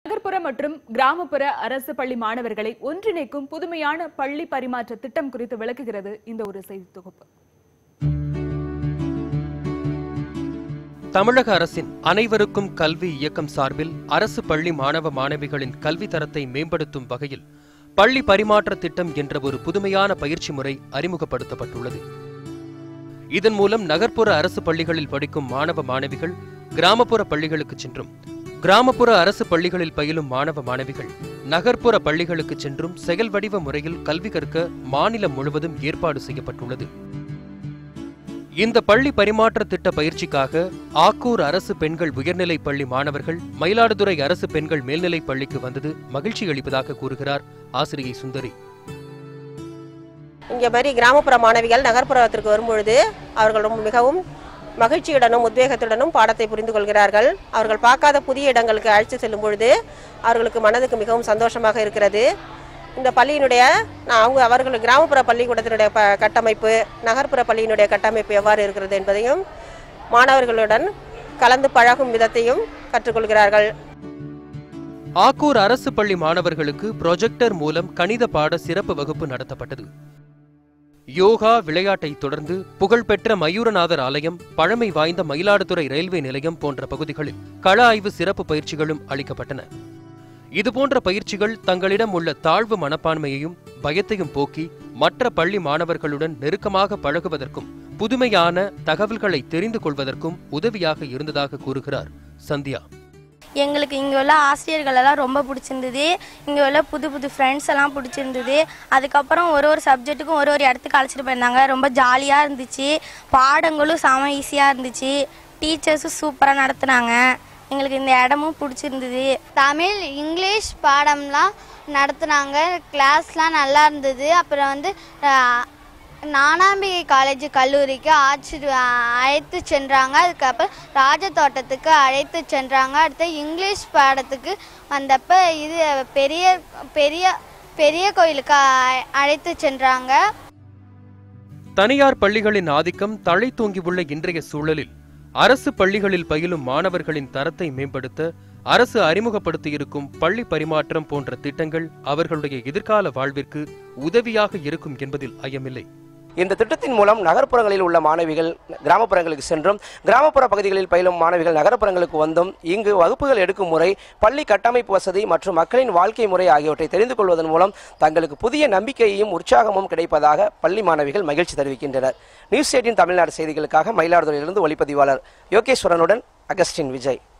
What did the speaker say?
நகர்ப்புற மற்றும் கிராமப்புற அரசு பள்ளி மாணவர்களை ஒன்றிணைக்கும் புதுமையான பள்ளி பரிமாற்ற திட்டம் குறித்து விளக்குகிறது இந்த ஒரு செய்தி தொகுப்பு தமிழக அரசின் அனைவருக்கும் கல்வி இயக்கம் சார்பில் அரசு பள்ளி மாணவ மாணவிகளின் கல்வி தரத்தை மேம்படுத்தும் வகையில் பள்ளி பரிமாற்ற திட்டம் என்ற ஒரு புதுமையான பயிற்சி முறை அறிமுகப்படுத்தப்பட்டுள்ளது இதன் மூலம் நகர்ப்புற அரசு பள்ளிகளில் படிக்கும் மாணவ மாணவிகள் கிராமப்புற பள்ளிகளுக்கு சென்றும் கிராமப்புற அரசு பள்ளிகளில் பயிலும் மாணவ மாணவிகள் நகர்ப்புற பள்ளிகளுக்கு சென்றும் செயல் வடிவ முறையில் கல்வி கற்க மாநிலம் முழுவதும் ஏற்பாடு செய்யப்பட்டுள்ளது இந்த பள்ளி பரிமாற்ற திட்ட பயிற்சிக்காக ஆக்கூர் அரசு பெண்கள் உயர்நிலைப் பள்ளி மாணவர்கள் மயிலாடுதுறை அரசு பெண்கள் மேல்நிலைப் பள்ளிக்கு வந்தது மகிழ்ச்சி அளிப்பதாக கூறுகிறார் ஆசிரியை சுந்தரி இங்கே மாதிரி கிராமப்புற மாணவிகள் நகர்ப்புறத்திற்கு வரும்பொழுது அவர்கள் ரொம்ப மிகவும் மகிழ்ச்சியுடனும் உத்வேகத்துடனும் பாடத்தை புரிந்து கொள்கிறார்கள் அவர்கள் பார்க்காத புதிய இடங்களுக்கு அழைத்து செல்லும் பொழுது அவர்களுக்கு மனதுக்கு மிகவும் சந்தோஷமாக இருக்கிறது இந்த பள்ளியினுடைய நான் அவங்க அவர்கள் கிராமப்புற பள்ளிக்கூடத்தினுடைய ப கட்டமைப்பு நகர்ப்புற பள்ளியினுடைய கட்டமைப்பு எவ்வாறு இருக்கிறது என்பதையும் மாணவர்களுடன் கலந்து பழகும் விதத்தையும் கற்றுக்கொள்கிறார்கள் ஆக்கூர் அரசு பள்ளி மாணவர்களுக்கு ப்ரொஜெக்டர் மூலம் கணித பாட சிறப்பு வகுப்பு நடத்தப்பட்டது யோகா விளையாட்டை தொடர்ந்து புகழ்பெற்ற மயூரநாதர் ஆலயம் பழமை வாய்ந்த மயிலாடுதுறை ரயில்வே நிலையம் போன்ற பகுதிகளில் கள ஆய்வு சிறப்பு பயிற்சிகளும் அளிக்கப்பட்டன இதுபோன்ற பயிற்சிகள் தங்களிடம் உள்ள தாழ்வு மனப்பான்மையையும் பயத்தையும் போக்கி மற்ற பள்ளி மாணவர்களுடன் நெருக்கமாக பழகுவதற்கும் புதுமையான தகவல்களை தெரிந்து கொள்வதற்கும் உதவியாக இருந்ததாக கூறுகிறார் சந்தியா எங்களுக்கு இங்கே உள்ள ஆசிரியர்கள் எல்லாம் ரொம்ப பிடிச்சிருந்தது இங்கே உள்ள புது புது ஃப்ரெண்ட்ஸ் எல்லாம் பிடிச்சிருந்தது அதுக்கப்புறம் ஒரு ஒரு சப்ஜெக்ட்டுக்கும் ஒரு ஒரு இடத்துக்கு அழைச்சிட்டு போயிருந்தாங்க ரொம்ப ஜாலியாக இருந்துச்சு பாடங்களும் செம ஈஸியாக இருந்துச்சு டீச்சர்ஸும் சூப்பராக நடத்துனாங்க எங்களுக்கு இந்த இடமும் பிடிச்சிருந்தது தமிழ் இங்கிலீஷ் பாடம்லாம் நடத்துனாங்க கிளாஸ்லாம் நல்லா இருந்தது அப்புறம் வந்து அஹ், ஞானாம்பிகை காலேஜ் கல்லூரிக்கு ஆட்சி அழைத்து சென்றாங்க அதுக்கப்புறம் ராஜதோட்டத்துக்கு அழைத்து சென்றாங்க அடுத்து இங்கிலீஷ் பாடத்துக்கு வந்தப்ப இது பெரிய பெரிய பெரிய கோயிலுக்கு அ- அழைத்து சென்றாங்க தனியார் பள்ளிகளின் ஆதிக்கம் தலை தூங்கியுள்ள இன்றைய சூழலில் அரசு பள்ளிகளில் பயிலும் மாணவர்களின் தரத்தை மேம்படுத்த அரசு அறிமுகப்படுத்தியிருக்கும் பள்ளி பரிமாற்றம் போன்ற திட்டங்கள் அவர்களுடைய எதிர்கால வாழ்விற்கு உதவியாக இருக்கும் என்பதில் ஐயமில்லை இந்த திட்டத்தின் மூலம் நகர்ப்புறங்களில் உள்ள மாணவிகள் கிராமப்புறங்களுக்கு சென்றும் கிராமப்புற பகுதிகளில் பயிலும் மாணவிகள் நகர்ப்புறங்களுக்கு வந்தும் இங்கு வகுப்புகள் எடுக்கும் முறை பள்ளி கட்டமைப்பு வசதி மற்றும் மக்களின் வாழ்க்கை முறை ஆகியவற்றை தெரிந்து கொள்வதன் மூலம் தங்களுக்கு புதிய நம்பிக்கையையும் உற்சாகமும் கிடைப்பதாக பள்ளி மாணவிகள் மகிழ்ச்சி தெரிவிக்கின்றனர் நியூஸ் எயிட்டின் தமிழ்நாடு செய்திகளுக்காக மயிலாடுதுறையிலிருந்து ஒளிப்பதிவாளர் யோகேஸ்வரனுடன் அகஸ்டின் விஜய்